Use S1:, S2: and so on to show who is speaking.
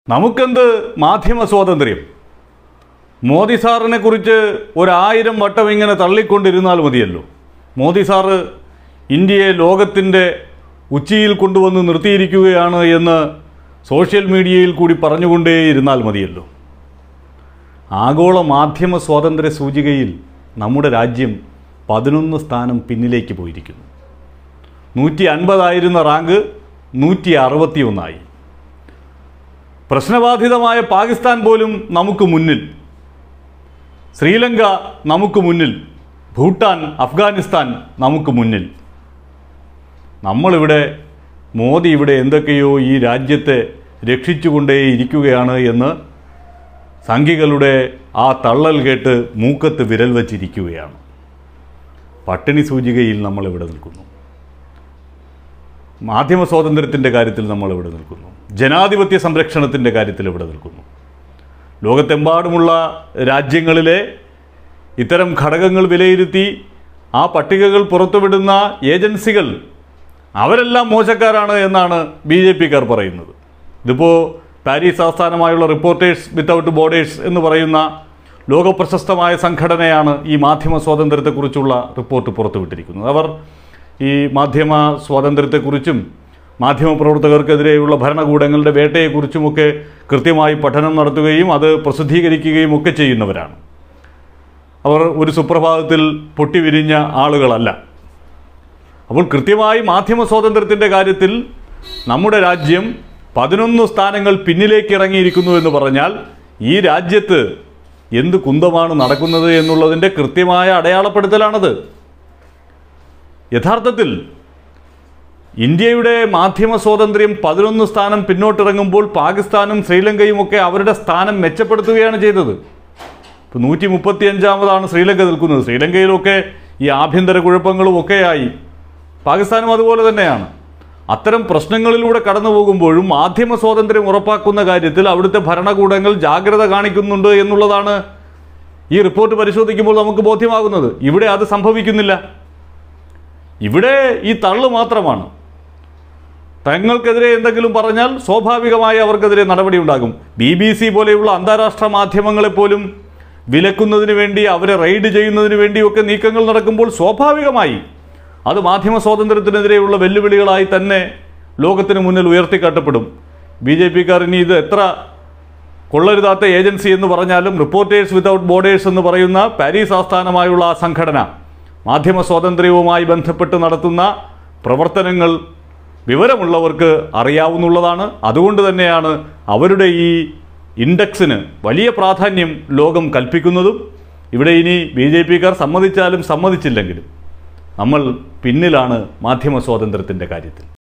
S1: നമുക്കെന്ത് മാധ്യമ സ്വാതന്ത്ര്യം മോദി സാറിനെ കുറിച്ച് ഒരായിരം വട്ടം ഇങ്ങനെ തള്ളിക്കൊണ്ടിരുന്നാൽ മതിയല്ലോ മോദി സാറ് ഇന്ത്യയെ ലോകത്തിൻ്റെ ഉച്ചിയിൽ കൊണ്ടുവന്ന് നിർത്തിയിരിക്കുകയാണ് എന്ന് സോഷ്യൽ മീഡിയയിൽ കൂടി പറഞ്ഞുകൊണ്ടേയിരുന്നാൽ മതിയല്ലോ ആഗോള മാധ്യമ സ്വാതന്ത്ര്യ സൂചികയിൽ നമ്മുടെ രാജ്യം പതിനൊന്ന് സ്ഥാനം പിന്നിലേക്ക് പോയിരിക്കുന്നു നൂറ്റി അൻപതായിരുന്ന റാങ്ക് നൂറ്റി അറുപത്തി ഒന്നായി പ്രശ്നബാധിതമായ പാകിസ്ഥാൻ പോലും നമുക്ക് മുന്നിൽ ശ്രീലങ്ക നമുക്ക് മുന്നിൽ ഭൂട്ടാൻ അഫ്ഗാനിസ്ഥാൻ നമുക്ക് മുന്നിൽ നമ്മളിവിടെ മോദി ഇവിടെ എന്തൊക്കെയോ ഈ രാജ്യത്തെ രക്ഷിച്ചുകൊണ്ടേയിരിക്കുകയാണ് എന്ന് സംഘികളുടെ ആ തള്ളൽ കേട്ട് മൂക്കത്ത് വിരൽ വച്ചിരിക്കുകയാണ് പട്ടിണി സൂചികയിൽ നമ്മളിവിടെ നിൽക്കുന്നു മാധ്യമ സ്വാതന്ത്ര്യത്തിൻ്റെ കാര്യത്തിൽ നമ്മൾ ഇവിടെ നിൽക്കുന്നു ജനാധിപത്യ സംരക്ഷണത്തിൻ്റെ കാര്യത്തിൽ ഇവിടെ നിൽക്കുന്നു ലോകത്തെമ്പാടുമുള്ള രാജ്യങ്ങളിലെ ഇത്തരം ഘടകങ്ങൾ വിലയിരുത്തി ആ പട്ടികകൾ പുറത്തുവിടുന്ന ഏജൻസികൾ അവരെല്ലാം മോശക്കാരാണ് എന്നാണ് ബി ജെ പിക്കാർ പറയുന്നത് ഇതിപ്പോൾ പാരീസ് ആസ്ഥാനമായുള്ള റിപ്പോർട്ടേഴ്സ് വിത്തൗട്ട് ബോർഡേഴ്സ് എന്ന് പറയുന്ന ലോകപ്രശസ്തമായ സംഘടനയാണ് ഈ മാധ്യമ സ്വാതന്ത്ര്യത്തെക്കുറിച്ചുള്ള റിപ്പോർട്ട് പുറത്തുവിട്ടിരിക്കുന്നത് അവർ ഈ മാധ്യമ സ്വാതന്ത്ര്യത്തെക്കുറിച്ചും മാധ്യമപ്രവർത്തകർക്കെതിരെയുള്ള ഭരണകൂടങ്ങളുടെ വേട്ടയെക്കുറിച്ചുമൊക്കെ കൃത്യമായി പഠനം നടത്തുകയും അത് പ്രസിദ്ധീകരിക്കുകയും ഒക്കെ ചെയ്യുന്നവരാണ് അവർ ഒരു സുപ്രഭാതത്തിൽ പൊട്ടിവിരിഞ്ഞ ആളുകളല്ല അപ്പോൾ കൃത്യമായി മാധ്യമ സ്വാതന്ത്ര്യത്തിൻ്റെ കാര്യത്തിൽ നമ്മുടെ രാജ്യം പതിനൊന്ന് സ്ഥാനങ്ങൾ പിന്നിലേക്ക് ഇറങ്ങിയിരിക്കുന്നു എന്ന് പറഞ്ഞാൽ ഈ രാജ്യത്ത് എന്ത് കുന്തമാണ് നടക്കുന്നത് എന്നുള്ളതിൻ്റെ കൃത്യമായ അടയാളപ്പെടുത്തലാണത് യഥാർത്ഥത്തിൽ ഇന്ത്യയുടെ മാധ്യമ സ്വാതന്ത്ര്യം പതിനൊന്ന് സ്ഥാനം പിന്നോട്ടിറങ്ങുമ്പോൾ പാകിസ്ഥാനും ശ്രീലങ്കയും ഒക്കെ അവരുടെ സ്ഥാനം മെച്ചപ്പെടുത്തുകയാണ് ചെയ്തത് ഇപ്പോൾ നൂറ്റി മുപ്പത്തി അഞ്ചാമതാണ് ശ്രീലങ്ക നിൽക്കുന്നത് ശ്രീലങ്കയിലൊക്കെ ഈ ആഭ്യന്തര കുഴപ്പങ്ങളും ഒക്കെയായി പാകിസ്ഥാനും അതുപോലെ തന്നെയാണ് അത്തരം പ്രശ്നങ്ങളിലൂടെ കടന്നു പോകുമ്പോഴും മാധ്യമ സ്വാതന്ത്ര്യം ഉറപ്പാക്കുന്ന കാര്യത്തിൽ അവിടുത്തെ ഭരണകൂടങ്ങൾ ജാഗ്രത കാണിക്കുന്നുണ്ട് എന്നുള്ളതാണ് ഈ റിപ്പോർട്ട് പരിശോധിക്കുമ്പോൾ നമുക്ക് ബോധ്യമാകുന്നത് ഇവിടെ അത് സംഭവിക്കുന്നില്ല ഇവിടെ ഈ തള്ളു മാത്രമാണ് തങ്ങൾക്കെതിരെ എന്തെങ്കിലും പറഞ്ഞാൽ സ്വാഭാവികമായി അവർക്കെതിരെ നടപടി ഉണ്ടാകും ബി ബി സി പോലെയുള്ള അന്താരാഷ്ട്ര മാധ്യമങ്ങളെപ്പോലും വിലക്കുന്നതിന് വേണ്ടി അവരെ റെയ്ഡ് ചെയ്യുന്നതിന് വേണ്ടിയൊക്കെ നീക്കങ്ങൾ നടക്കുമ്പോൾ സ്വാഭാവികമായി അത് മാധ്യമ സ്വാതന്ത്ര്യത്തിനെതിരെയുള്ള വെല്ലുവിളികളായി തന്നെ ലോകത്തിന് മുന്നിൽ ഉയർത്തിക്കാട്ടപ്പെടും ബി ജെ പിക്കാർ ഇനി ഇത് എത്ര കൊള്ളരുതാത്ത ഏജൻസി എന്ന് പറഞ്ഞാലും റിപ്പോർട്ടേഴ്സ് വിതൗട്ട് ബോർഡേഴ്സ് എന്ന് പറയുന്ന പാരീസ് ആസ്ഥാനമായുള്ള ആ സംഘടന മാധ്യമ സ്വാതന്ത്ര്യവുമായി ബന്ധപ്പെട്ട് നടത്തുന്ന പ്രവർത്തനങ്ങൾ വിവരമുള്ളവർക്ക് അറിയാവുന്നുള്ളതാണ് അതുകൊണ്ട് തന്നെയാണ് അവരുടെ ഈ ഇൻഡെക്സിന് വലിയ പ്രാധാന്യം ലോകം കൽപ്പിക്കുന്നതും ഇവിടെ ഇനി ബി ജെ പിക്കാർ സമ്മതിച്ചാലും സമ്മതിച്ചില്ലെങ്കിലും നമ്മൾ പിന്നിലാണ് മാധ്യമ സ്വാതന്ത്ര്യത്തിൻ്റെ കാര്യത്തിൽ